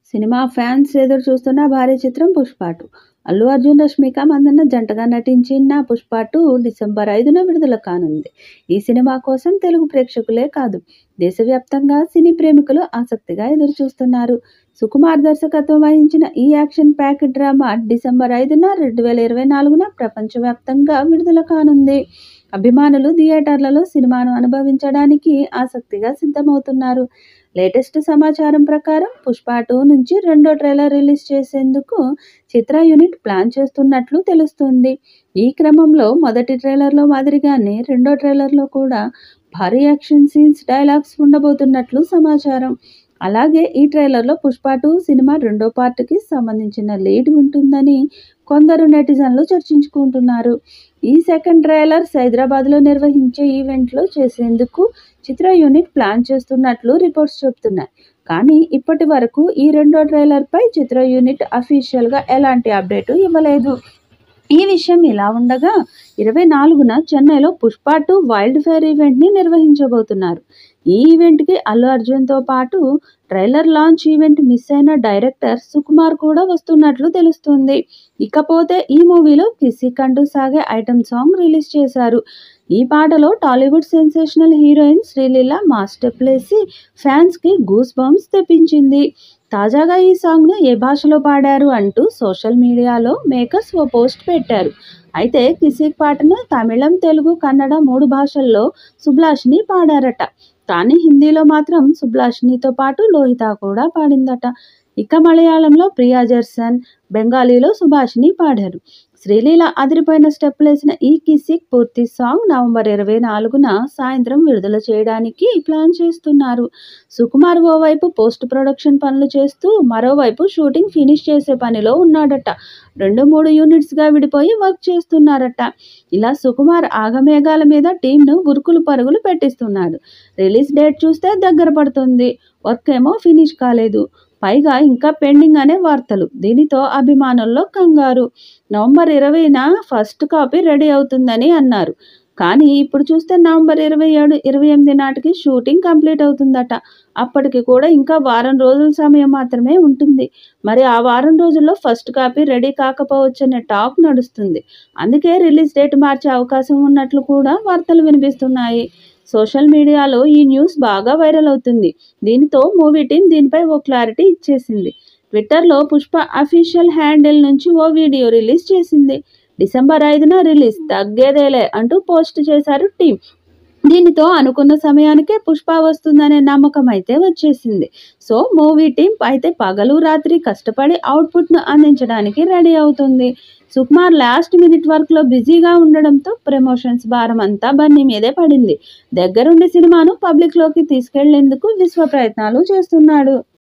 cinema fans ఎదురు చూస్తున్న భారీ చిత్రం పుష్ప టూ అల్లు అర్జున్ రష్మిక మందన్న జంటగా నటించిన పుష్ప టూ డిసెంబర్ ఐదున విడుదల కానుంది ఈ సినిమా కోసం తెలుగు ప్రేక్షకులే కాదు దేశవ్యాప్తంగా సినీ ప్రేమికులు ఆసక్తిగా ఎదురు చూస్తున్నారు సుకుమార్ దర్శకత్వం వహించిన ఈ యాక్షన్ ప్యాక్ డ్రామా డిసెంబర్ ఐదున రెండు వేల ఇరవై నాలుగున ప్రపంచవ్యాప్తంగా విడుదల కానుంది అభిమానులు థియేటర్లలో సినిమాను అనుభవించడానికి ఆసక్తిగా సిద్ధమవుతున్నారు లేటెస్ట్ సమాచారం ప్రకారం పుష్ప టూ నుంచి రెండో ట్రైలర్ రిలీజ్ చేసేందుకు చిత్ర యూనిట్ ప్లాన్ చేస్తున్నట్లు తెలుస్తుంది ఈ క్రమంలో మొదటి ట్రైలర్లో మాదిరిగానే రెండో ట్రైలర్లో కూడా భారీ యాక్షన్ సీన్స్ డైలాగ్స్ ఉండబోతున్నట్లు సమాచారం అలాగే ఈ ట్రైలర్లో పుష్ప టూ సినిమా రెండో పార్ట్కి సంబంధించిన లీడ్ ఉంటుందని కొందరు నెటిజన్లు చర్చించుకుంటున్నారు ఈ సెకండ్ ట్రైలర్ హైదరాబాద్లో నిర్వహించే ఈవెంట్లో చేసేందుకు చిత్ర యూనిట్ ప్లాన్ చేస్తున్నట్లు రిపోర్ట్స్ చెబుతున్నాయి కానీ ఇప్పటి వరకు ఈ రెండో ట్రైలర్పై చిత్ర యూనిట్ అఫీషియల్గా ఎలాంటి అప్డేటు ఇవ్వలేదు ఈ విషయం ఇలా ఉండగా ఇరవై నాలుగున చెన్నైలో పుష్ప టూ వైల్డ్ ఫైర్ ఈవెంట్ని నిర్వహించబోతున్నారు ఈ ఈవెంట్కి అల్లు అర్జున్తో పాటు ట్రైలర్ లాంచ్ ఈవెంట్ మిస్ అయిన డైరెక్టర్ సుకుమార్ కూడా వస్తున్నట్లు తెలుస్తుంది ఇకపోతే ఈ మూవీలో కిసి కంటూ సాగే ఐటమ్ సాంగ్ రిలీజ్ చేశారు ఈ పాటలో Tollywood sensational heroine Sreeleela master ప్లేసి ఫ్యాన్స్కి గూస్ బంప్స్ తెప్పించింది తాజాగా ఈ సాంగ్ను ఏ భాషలో పాడారు అంటూ సోషల్ మీడియాలో మేకర్స్ ఓ పోస్ట్ పెట్టారు అయితే కిసిక్ పాటను తమిళం తెలుగు కన్నడ మూడు భాషల్లో సుబ్లాష్ని పాడారట కానీ హిందీలో మాత్రం సుబ్లాష్నితో పాటు లోహిత కూడా పాడిందట ఇక మలయాళంలో ప్రియా జర్సన్ బెంగాలీలో సుభాష్ని పాడారు శ్రీలీల అదిరిపోయిన స్టెప్పులు వేసిన ఈ కిసిక్ పూర్తి సాంగ్ నవంబర్ ఇరవై నాలుగున సాయంత్రం విడుదల చేయడానికి ప్లాన్ చేస్తున్నారు సుకుమార్ ఓవైపు పోస్ట్ ప్రొడక్షన్ పనులు చేస్తూ మరోవైపు షూటింగ్ ఫినిష్ చేసే పనిలో ఉన్నాడట రెండు మూడు యూనిట్స్గా విడిపోయి వర్క్ చేస్తున్నారట ఇలా సుకుమార్ ఆగమేఘాల మీద టీంను ఉరుకులు పరుగులు పెట్టిస్తున్నాడు రిలీజ్ డేట్ చూస్తే దగ్గర పడుతుంది వర్క్ ఏమో ఫినిష్ కాలేదు పైగా ఇంకా పెండింగ్ అనే వార్తలు దీనితో అభిమానుల్లో కంగారు నవంబర్ ఇరవైన ఫస్ట్ కాపీ రెడీ అవుతుందని అన్నారు కానీ ఇప్పుడు చూస్తే నవంబర్ ఇరవై ఏడు ఇరవై ఎనిమిది నాటికి షూటింగ్ కంప్లీట్ అవుతుందట అప్పటికి కూడా ఇంకా వారం రోజుల సమయం మాత్రమే ఉంటుంది మరి ఆ వారం రోజుల్లో ఫస్ట్ కాపీ రెడీ కాకపోవచ్చనే టాక్ నడుస్తుంది అందుకే రిలీజ్ డేట్ మార్చే అవకాశం ఉన్నట్లు కూడా వార్తలు వినిపిస్తున్నాయి సోషల్ మీడియాలో ఈ న్యూస్ బాగా వైరల్ అవుతుంది దీనితో మూవీ టీం దీనిపై ఓ క్లారిటీ ఇచ్చేసింది ట్విట్టర్లో పుష్ప అఫీషియల్ హ్యాండిల్ నుంచి ఓ వీడియో రిలీజ్ చేసింది డిసెంబర్ ఐదున రిలీజ్ తగ్గేదేలే అంటూ పోస్ట్ చేశారు టీం దీనితో అనుకున్న సమయానికే పుష్ప వస్తుందనే నమ్మకం అయితే వచ్చేసింది సో మూవీ టీం అయితే పగలు రాత్రి కష్టపడి అవుట్పుట్ను అందించడానికి రెడీ అవుతుంది సుకుమార్ లాస్ట్ మినిట్ వర్క్లో బిజీగా ఉండడంతో ప్రమోషన్స్ భారం అంతా బన్నీ మీదే పడింది దగ్గరుండి సినిమాను పబ్లిక్లోకి తీసుకెళ్లేందుకు విశ్వ ప్రయత్నాలు చేస్తున్నాడు